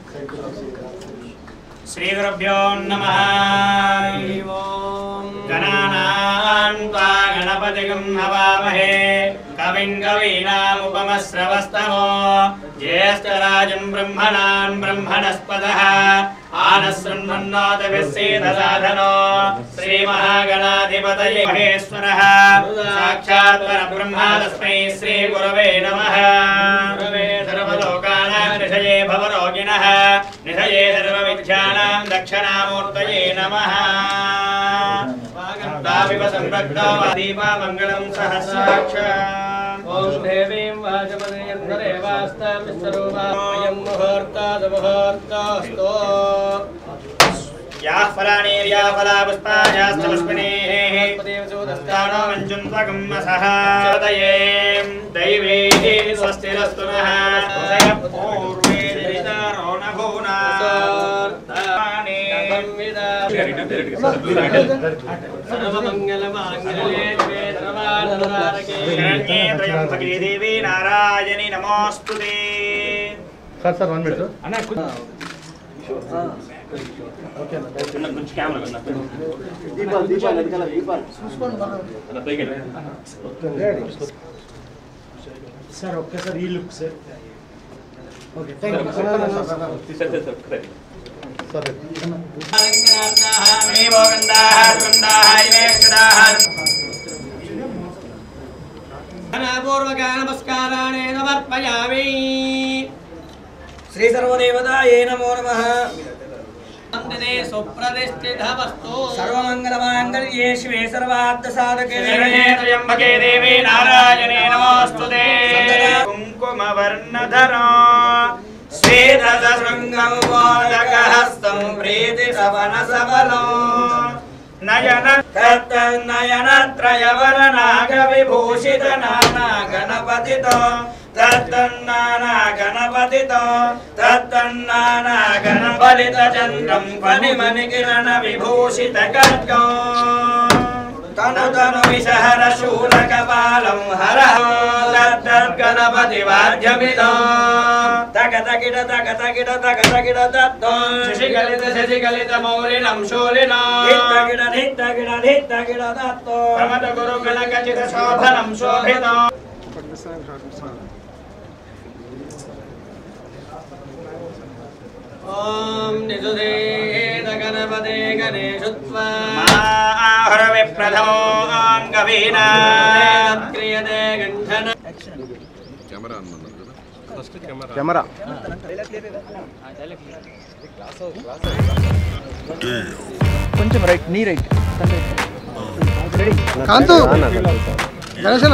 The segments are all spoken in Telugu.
श्रीगुरुभ्यो नमः गणानान् त्वा गणपतिगं हवामहे कविं कवीनामुपमश्रवस्तमो ज्येष्ठराजं ब्रह्मणान् ब्रह्मणस्पदः आनशृण्वन्नोतविस्सीदसाधनो श्रीमहागणाधिपतये महेश्वरः साक्षात् परब्रह्मा तस्मै श्रीगुरवे नमः गुरवे सर्वलोकानां निधये भवरोगिणः निधये सर्वविद्यानां दक्षिणामूर्तये नमः वागन्ताविव संरक्तो दीपामङ्गलं सहस्राक्षात् ॐ देवीं वाचपदेन्द्रेवास्तां विश्वरूपायं मुहूर्तादमुहूर्तास्तो याः फलानीर्या फला पुष्पायास्तपुष्पिणीः देवसूदस्तानो स्थानो मञ्जुं त्वगम्मसः चोदये दैवे स्वस्तिरस्तु नः पूर्वे दिरितारो न भूना सर्वमङ्गलमाङ्गल्ये शिवे सर्वार्थसाधके शरण्ये त्र्यम्बके देवी नारायणि नमोऽस्तु ते sir sir one minute sir ఒక్కసారి ఈ లుక్ సార్ ఓకే సార్ मेवो गन्धाः सुगन्धाः इमे क्षदाः नमस्काराणि समर्पयामि శ్రీ సర్వదేవతాయే నమో నమ वन्दने सुप्रतिष्ठितवस्तु సర్వమంగళమాంగళ్యే శివే సర్వార్థ సాధకే शरण्ये त्र्यम्बके देवी नारायणे नमोऽस्तु ते कुङ्कुमवर्णधरो स्वेदशृङ्गं मोदकहस्तं प्रीतिसवनसबलो नयन तत्तन्नयनत्रयवरनागविभूषित नाना गणपतितो तत्तन्नाना गणपतितो तत्तन्नाना गणपलित चन्द्रं फणिमणिकिरण विभूषित खड्गो तनु तनु विषहर शूलकपालं हरः तद्गणपति वाद्यमिदो तक तकिट तक तकिट तक तकिट तत्तो शशिकलित शशिकलित मौलिनं शूलिनो धित्तकिट धित्तकिट धित्तकिट तत्तो प्रमद गुरुगण कचित शोभनं शोभितो ॐ निजुधेत गणपते गणेशुत्वा आहरवे प्रथमो अङ्गवीना क्रियते गण्ठन కెమెరా కొంచెం రైట్ నీ రైట్ కాంతు గణేశన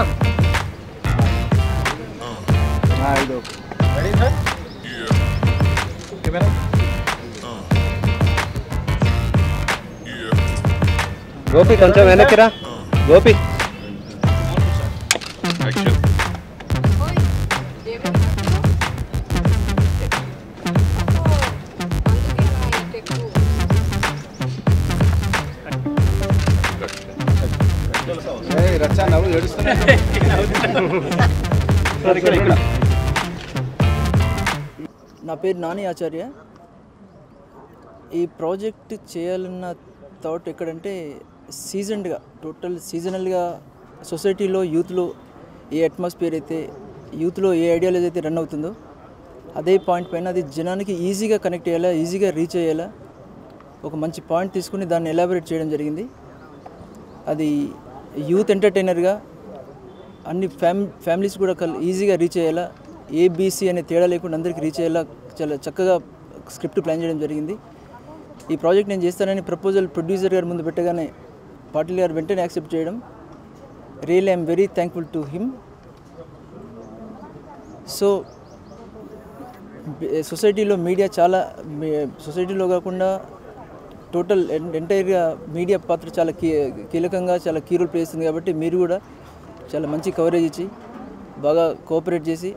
గోపి కొంచెం వెనక్కిరా గోపి నా పేరు నాని ఆచార్య ఈ ప్రాజెక్ట్ చేయాలన్న థాట్ ఎక్కడంటే సీజన్డ్గా టోటల్ సీజనల్గా సొసైటీలో యూత్లో ఏ అట్మాస్ఫియర్ అయితే యూత్లో ఏ ఐడియాలజీ అయితే రన్ అవుతుందో అదే పాయింట్ పైన అది జనానికి ఈజీగా కనెక్ట్ అయ్యేలా ఈజీగా రీచ్ అయ్యేలా ఒక మంచి పాయింట్ తీసుకుని దాన్ని ఎలాబరేట్ చేయడం జరిగింది అది యూత్ ఎంటర్టైనర్గా అన్ని ఫ్యామ్ ఫ్యామిలీస్ కూడా కల్ ఈజీగా రీచ్ అయ్యేలా ఏబీసీ అనే తేడా లేకుండా అందరికీ రీచ్ అయ్యేలా చాలా చక్కగా స్క్రిప్ట్ ప్లాన్ చేయడం జరిగింది ఈ ప్రాజెక్ట్ నేను చేస్తానని ప్రపోజల్ ప్రొడ్యూసర్ గారి ముందు పెట్టగానే పాటిల్ గారు వెంటనే యాక్సెప్ట్ చేయడం real I'm very thankful to him so సొసైటీలో మీడియా చాలా మీ- సొసైటీలో కాకుండా టోటల్ ఎన్- ఎంటైర్గా మీడియా పాత్ర చాలా కీ కీలకంగా చాలా కీ రోల్ ప్లే చేస్తుంది కాబట్టి మీరు కూడా చాలా మంచి కవరేజ్ ఇచ్చి బాగా కోఆపరేట్ చేసి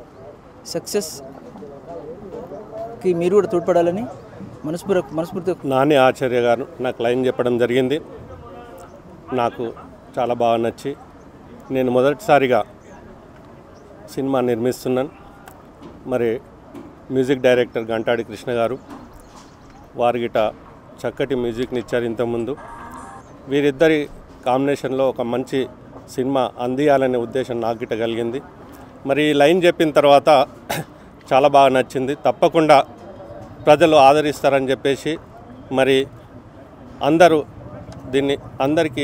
సక్సెస్కి మీరు కూడా తోడ్పడాలని మనస్ఫూర్తి మనస్ఫూర్తిగా నాని ఆచార్య గారు నాకు లైన్ చెప్పడం జరిగింది నాకు చాలా బాగా నచ్చి నేను మొదటిసారిగా సినిమా నిర్మిస్తున్నాను మరి మ్యూజిక్ డైరెక్టర్ గంటాడి కృష్ణ గారు వారి గిట చక్కటి మ్యూజిక్ని ఇచ్చారు ఇంతకుముందు వీరిద్దరి కాంబినేషన్లో ఒక మంచి సినిమా అందియాలనే ఉద్దేశం నాకు గిట కలిగింది మరి ఈ లైన్ చెప్పిన తర్వాత చాలా బాగా నచ్చింది తప్పకుండా ప్రజలు ఆదరిస్తారని చెప్పేసి మరి అందరూ దీన్ని అందరికీ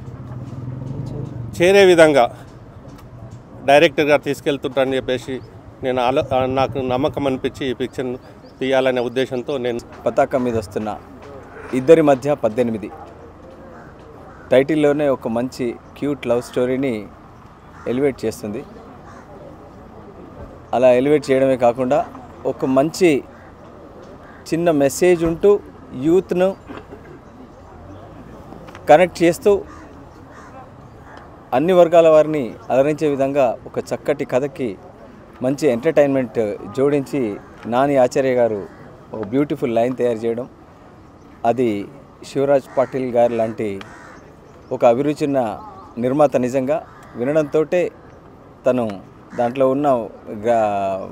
చేరే విధంగా డైరెక్టర్ గారు తీసుకెళ్తుంటారని చెప్పేసి నేను ఆలో నాకు నమ్మకం అనిపించి ఈ పిక్చర్ను తీయాలనే ఉద్దేశంతో నేను పతాకం మీద వస్తున్న ఇద్దరి మధ్య పద్దెనిమిది టైటిల్లోనే ఒక మంచి క్యూట్ లవ్ స్టోరీని ఎలివేట్ చేస్తుంది అలా ఎలివేట్ చేయడమే కాకుండా ఒక మంచి చిన్న మెసేజ్ ఉంటూ యూత్ను కనెక్ట్ చేస్తూ అన్ని వర్గాల వారిని అలరించే విధంగా ఒక చక్కటి కథకి మంచి ఎంటర్టైన్మెంట్ జోడించి నాని ఆచార్య గారు ఒక బ్యూటిఫుల్ లైన్ తయారు చేయడం అది శివరాజ్ పాటిల్ గారు లాంటి ఒక అభిరుచిన నిర్మాత నిజంగా వినడంతో తను దాంట్లో ఉన్న గా-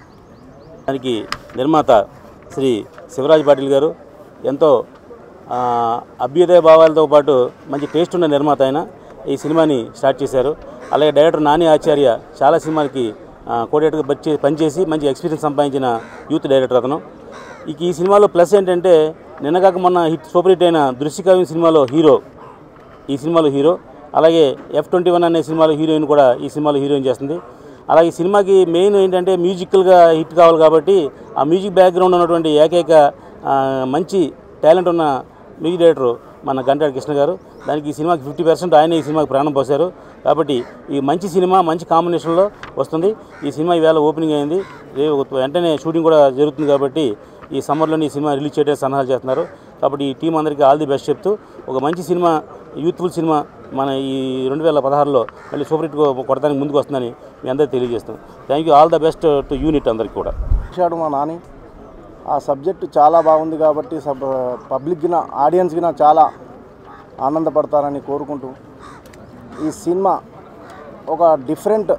దానికి నిర్మాత శ్రీ శివరాజ్ పాటిల్ గారు ఎంతో ఆ, అభ్యుదయ భావాలతో పాటు మంచి టేస్ట్ ఉన్న నిర్మాత ఆయన ఈ సినిమాని స్టార్ట్ చేశారు అలాగే డైరెక్టర్ నాని ఆచార్య చాలా సినిమాలకి కోడేటర్గా వచ్చి పనిచేసి మంచి ఎక్స్పీరియన్స్ సంపాదించిన యూత్ డైరెక్టర్ అతను ఇక ఈ సినిమాలో ప్లస్ ఏంటంటే నిన్నగాక మొన్న హిట్ సూపర్ హిట్ అయిన దృశ్యకావ్యం సినిమాలో హీరో ఈ సినిమాలో హీరో అలాగే ఎఫ్ ట్వంటీ వన్ అనే సినిమాలో హీరోయిన్ కూడా ఈ సినిమాలో హీరోయిన్ చేస్తుంది అలాగే ఈ సినిమాకి మెయిన్ ఏంటంటే మ్యూజికల్గా హిట్ కావాలి కాబట్టి ఆ మ్యూజిక్ బ్యాక్గ్రౌండ్ ఉన్నటువంటి ఏకైక ఆ, మంచి టాలెంట్ ఉన్న మ్యూజిక్ డైరెక్టర్ మన గంటాడి కృష్ణ గారు దానికి ఈ సినిమాకి ఫిఫ్టీ పర్సెంట్ ఆయన ఈ సినిమాకి ప్రాణం పోశారు కాబట్టి ఈ మంచి సినిమా మంచి కాంబినేషన్లో వస్తుంది ఈ సినిమా ఈవేళ ఓపెనింగ్ అయింది రేపు వెంటనే షూటింగ్ కూడా జరుగుతుంది కాబట్టి ఈ సమ్మర్లోనే ఈ సినిమా రిలీజ్ చేయడానికి సన్నాహాలు చేస్తున్నారు కాబట్టి ఈ టీం అందరికీ ఆల్ ది బెస్ట్ చెప్తూ ఒక మంచి సినిమా యూత్ఫుల్ సినిమా మన ఈ రెండు వేల పదహారులో మళ్ళీ సూపర్ హిట్ కొడతానికి ముందుకు వస్తుందని మీ అందరికీ తెలియజేస్తాం thank you all the best to unit అందరికీ కూడా ఇచ్చాడు మా నాని ఆ సబ్జెక్టు చాలా బాగుంది కాబట్టి సబ్ పబ్లిక్కి ఆడియన్స్కి చాలా ఆనందపడతారని కోరుకుంటూ ఈ సినిమా ఒక డిఫరెంట్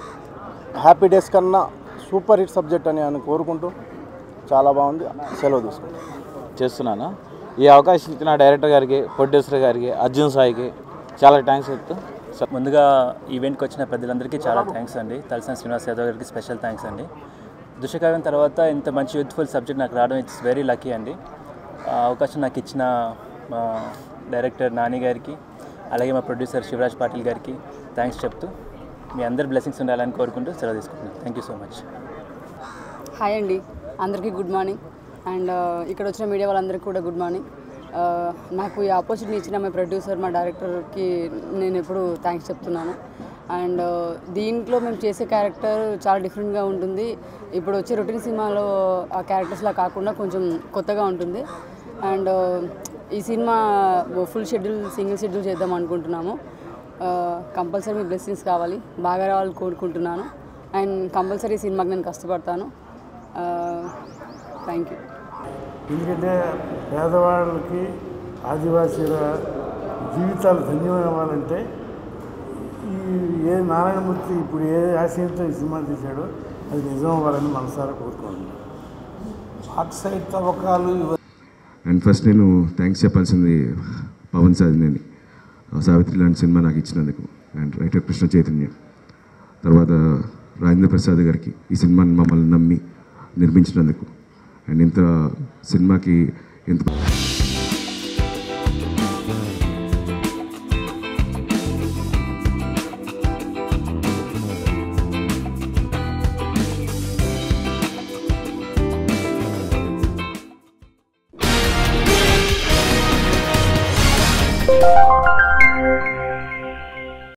హ్యాపీ డేస్ కన్నా సూపర్ హిట్ సబ్జెక్ట్ అని అని కోరుకుంటూ చాలా బాగుంది సెలవు తీసుకుంటాం చేస్తున్నాను ఈ అవకాశం ఇచ్చిన డైరెక్టర్ గారికి ప్రొడ్యూసర్ గారికి అర్జున్ సాయికి చాలా థ్యాంక్స్ చెప్తూ ముందుగా ఈవెంట్కి వచ్చిన పెద్దలందరికీ చాలా థ్యాంక్స్ అండి తలసాని శ్రీనివాస్ యాదవ్ గారికి స్పెషల్ థ్యాంక్స్ అండి దుషకావ్యం తర్వాత ఇంత మంచి యూత్ఫుల్ సబ్జెక్ట్ నాకు రావడం ఇట్స్ వెరీ లక్కీ అండి ఆ అవకాశం నాకు ఇచ్చిన మా డైరెక్టర్ నాని గారికి అలాగే మా ప్రొడ్యూసర్ శివరాజ్ పాటిల్ గారికి థ్యాంక్స్ చెప్తూ మీ అందరి బ్లెస్సింగ్స్ ఉండాలని కోరుకుంటూ సెలవు తీసుకుంటున్నాను thank you so much hi అండి అందరికీ గుడ్ మార్నింగ్ అండ్ ఇక్కడ వచ్చిన మీడియా వాళ్ళందరికీ కూడా గుడ్ మార్నింగ్ నాకు ఈ ఆపర్చునిటీ ఇచ్చిన మా ప్రొడ్యూసర్ మా డైరెక్టర్కి నేను ఎప్పుడు థ్యాంక్స్ చెప్తున్నాను అండ్ దీంట్లో మేము చేసే క్యారెక్టర్ చాలా డిఫరెంట్గా ఉంటుంది ఇప్పుడు వచ్చే రొటీన్ సినిమాలో ఆ క్యారెక్టర్స్లా కాకుండా కొంచెం కొత్తగా ఉంటుంది అండ్ ఈ సినిమా ఫుల్ షెడ్యూల్ సింగిల్ షెడ్యూల్ చేద్దాం అనుకుంటున్నాము కంపల్సరీ మీ బ్లెస్సింగ్స్ కావాలి బాగా రావాలని కోరుకుంటున్నాను అండ్ కంపల్సరీ సినిమాకి నేను కష్టపడతాను థ్యాంక్ యూ ఎందుకంటే పేదవాళ్ళకి ఆదివాసీల జీవితాలు ధన్యం అవ్వాలంటే ఈ ఏ నారాయణమూర్తి ఇప్పుడు ఏ ఆశయంతో ఈ సినిమా తీశాడో అది నిజం అవ్వాలని మనసారా కోరుకుంటున్నాను ఆక్సైడ్ తవ్వకాలు ఇవ- అండ్ ఫస్ట్ నేను థ్యాంక్స్ చెప్పాల్సింది పవన్ సాధినేని సావిత్రి లాంటి సినిమా నాకు ఇచ్చినందుకు అండ్ రైటర్ కృష్ణ చైతన్య తర్వాత రాజేంద్ర ప్రసాద్ గారికి ఈ సినిమాని మమ్మల్ని నమ్మి నిర్మించినందుకు అండ్ ఇంత సినిమాకి ఇంత